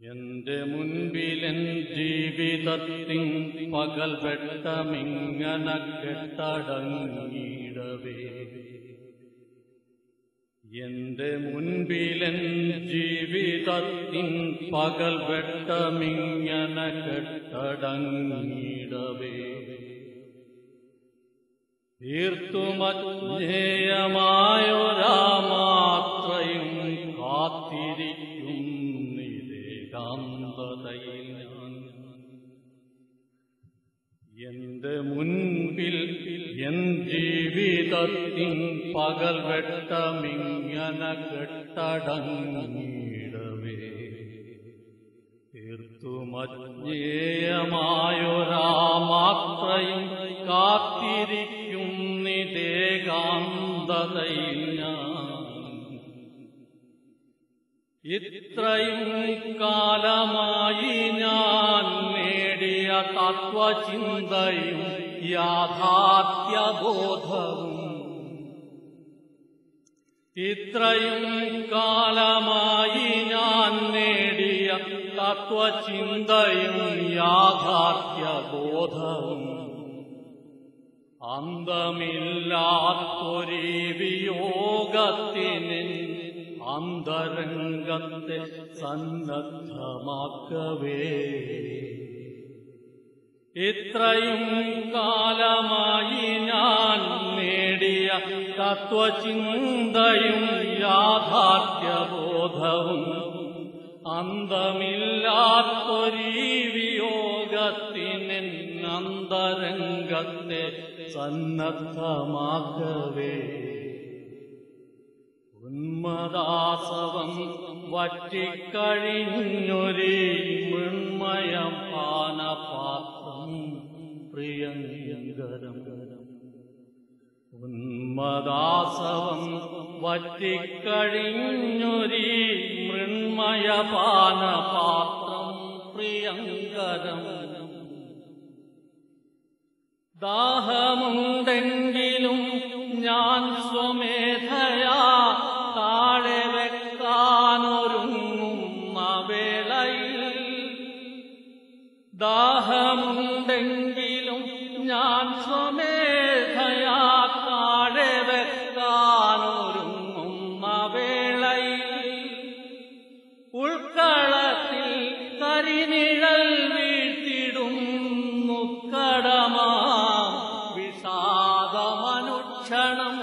എന്റെ മുൻപിലെൻ ജീവിതത്തിൻ പകൽ വെട്ടമിങ്ങന കെട്ടടങ്ങിയിടവേ എന്റെ മുൻപിലെൻ ജീവിതത്തിൻ പകൽ വെട്ടമിങ്ങന കെട്ടടങ്ങിയിടവേ തീർത്തുമജ്ഞേയമായൊരാമാത്രയും കാത്തിരിക്കും നിരേകാന്തതയിൽ ഞാൻ എന്റെ മുൻപിൽ എൻ ജീവിതത്തിൻ പകൽ വെട്ടമിങ്ങന കെട്ടടങ്ങിയിടവേ തീർത്തുമജ്ഞേയമായൊരാമാത്രയും കാത്തിരിക്കും നിതേകാന്തതയിൽ ഞാൻ ഇത്രയും കാലമായി ഞാൻ നേടിയ തത്വചിന്തയും യാഥാർത്ഥ്യബോധവും ഇത്രയും കാലമായി ഞാൻ നേടിയ തത്വചിന്തയും യാഥാർത്ഥ്യബോധവും അന്തമില്ലാത്തൊരീ വിയോഗത്തിന് അന്തരംഗത്തെ സന്നദ്ധമാക്കവേ ഇത്രയും കാലമായി ഞാൻ നേടിയ തത്വചിന്തയും യാഥാർത്ഥ്യബോധവും അന്തമില്ലാത്തൊരീ വിയോഗത്തിന് അന്തരംഗത്തെ സന്നദ്ധമാക്കവേ ഉന്മദാസവം വറ്റിക്കഴിഞ്ഞൊരേ മൃണ്മയം പാനപാത്രം പ്രിയങ്കരം ഉന്മദാസവം വറ്റിക്കഴിഞ്ഞൊരേ മൃണ്മയ പാനപാത്രം പ്രിയങ്കരം ദാഹമുണ്ടെങ്കിലും ഞാൻ സ്വമേധയാ താഴെ വെക്കാനൊരുങ്ങുന്ന വേളയിൽ ദാഹമുണ്ടെങ്കിലും ഞാൻ സ്വമേധയാ താഴെ വെക്കാനൊരുങ്ങുന്ന വേളയിൽ ഉൾക്കളത്തിൽ കരിനിഴൽ വീഴ്ത്തിടുന്നു കടമാ വിഷാദമനുക്ഷണം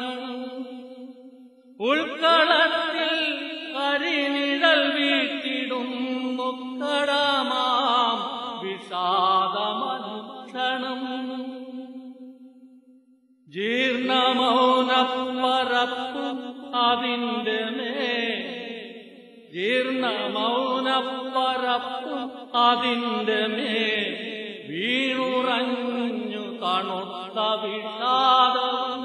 ഉൾക്കളത്തിൽ കരിനിഴൽ വീഴ്ത്തിടുന്നു കടമാം വിഷാദമനുക്ഷണം ജീർണമൗനപ്പറപ്പു അതിന്റെ മേ ജീർണമൗനപ്പറപ്പു അതിന്റെ മേ വീണുറഞ്ഞു തണുത്ത വിഷാദം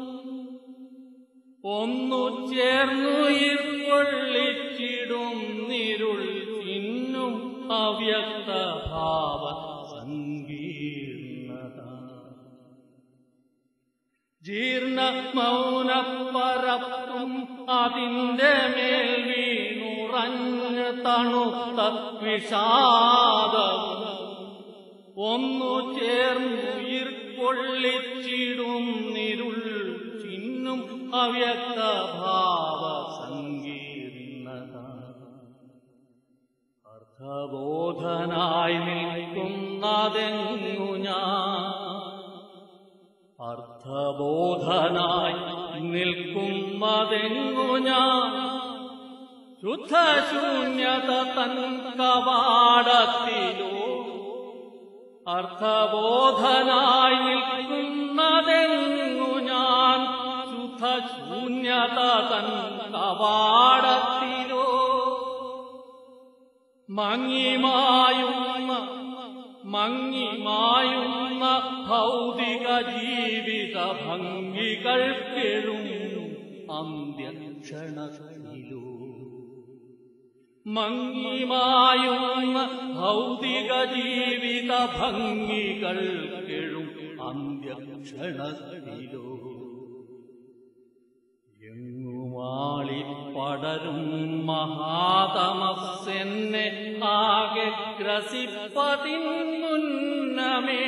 ഒന്നു ചേർന്നുയിർക്കൊള്ളിച്ചിടും നിരുൾ ചിന്നും അവ്യക്തഭാവ സങ്കീർണത ജീർണ മൗനപ്പറപ്പും അതിന്റെ മേൽ വീണുറഞ്ഞ് തണുത്ത വിഷാദം ഒന്നു ചേർന്നുയിർക്കൊള്ളിച്ചിടും നിരുൾ ചിന്നും അവ്യക്തഭാവ സങ്കീർണത അർത്ഥബോധനായി നിൽക്കുന്നതെങ്ങു ഞാൻ അർത്ഥബോധനായി നിൽക്കുന്നതെങ്ങു ഞാൻ ശുദ്ധശൂന്യത തൻ കവാടത്തിലോ അർത്ഥബോധനായി നിൽക്കുന്നതെങ്ങു ഞാൻ ശുദ്ധശൂന്യത തൻ കവാടത്തിലോ മങ്ങിമായുന്ന മങ്ങിമായുന്ന ഭൗതിക ജീവിത ഭംഗികൾക്കെഴും അന്ത്യക്ഷണത്തിലോ മങ്ങിമായുന്ന ഭൗതിക ജീവിത ഭംഗികൾക്കെഴും അന്ത്യക്ഷണത്തിലോ എങ്ങുമാളി പടരും മഹാതമസ്സെന്നെ ആ ഗ്രസിപ്പതിൻ മുന്നമേ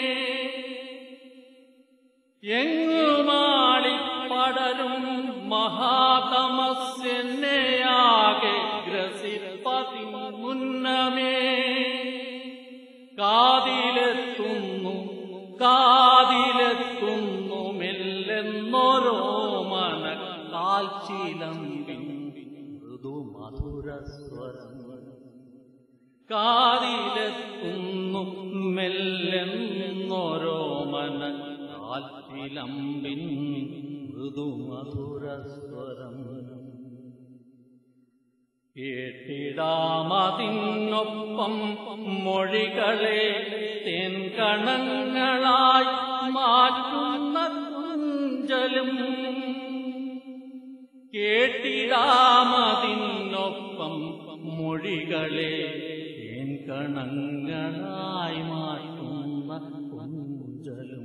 എങ്ങുമാളി പടരും മഹാതമസ്യന്നെയാകെ ഗ്രസിപ്പതിൻ മുന്നമേ കാതിലെത്തുന്നു കാതിലെത്തുന്നു മെല്ലെന്നോരോ മന കാൽച്ചിലമ്പിൻ മൃദു മധുരസ്വരം കാതിലെത്തുന്നു മെല്ലെന്നോരോ മന കാൽച്ചിലമ്പിൻ മൃദു മധുരസ്വരം കേട്ടിടാമതിനൊപ്പം മൊഴികളെ തെൻകണങ്ങളായി മാറ്റുന്ന കുഞ്ചലും കേട്ടിടാമതിനൊപ്പം മൊഴികളെ തെൻകണങ്ങളായി മാറ്റുന്ന കുഞ്ചലും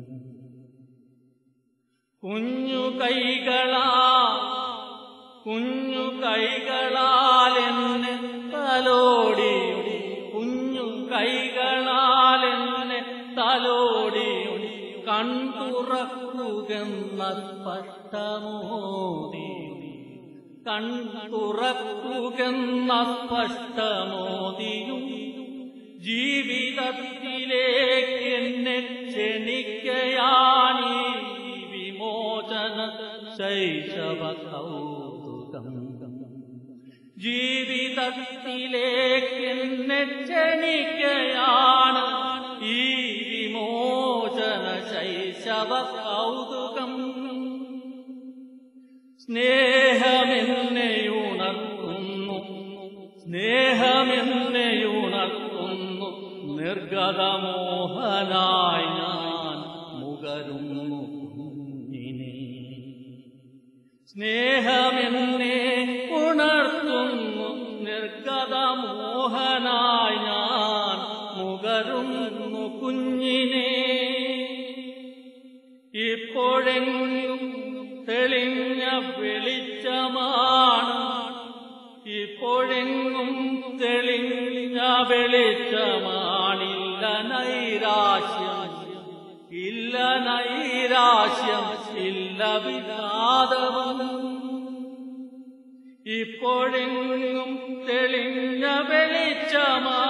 കുഞ്ഞു കൈകളാ കുഞ്ഞു കൈകളാൽ എന്നെ തലോടി കുഞ്ഞു കൈകളാൽ എന്നെ തലോടി കൺതുറക്കുകെന്ന സ്പഷ്ടമോദി കൺതുറക്കുകെന്ന സ്പഷ്ടമോദിയും ജീവിതത്തിലേക്ക് എന്നെ ക്ഷണിക്കയാണീ വിമോചന ശൈശവ കൗതുകം ജീവിതത്തിലേക്ക് എന്നെ ക്ഷണിക്കയാണ് ഈ വിമോചന ശൈശവ കൗതുകം സ്നേഹമെന്നെയുണർത്തുന്നു സ്നേഹമെന്നെയുണർത്തുന്നു നിർഗതമോഹനായി ഞാൻ മുകരുന്നു കുഞ്ഞിനെ സ്നേഹമെന്നെ ഉണർത്തുന്നു നിർഗതമോഹനായി ഞാൻ മുകരുന്നു കുഞ്ഞിനെ ഇപ്പോഴെങ്കിലും തെളിഞ്ഞ വെളിച്ചമാണ് ഇപ്പോഴെങ്ങും തെളിഞ്ഞ വെളിച്ചമാണില്ല നൈരാശ്യം ഇല്ല നൈരാശ്യം ഇല്ല വിഘാതവും ഇപ്പോഴെങ്ങും തെളിഞ്ഞ വെളിച്ചമാ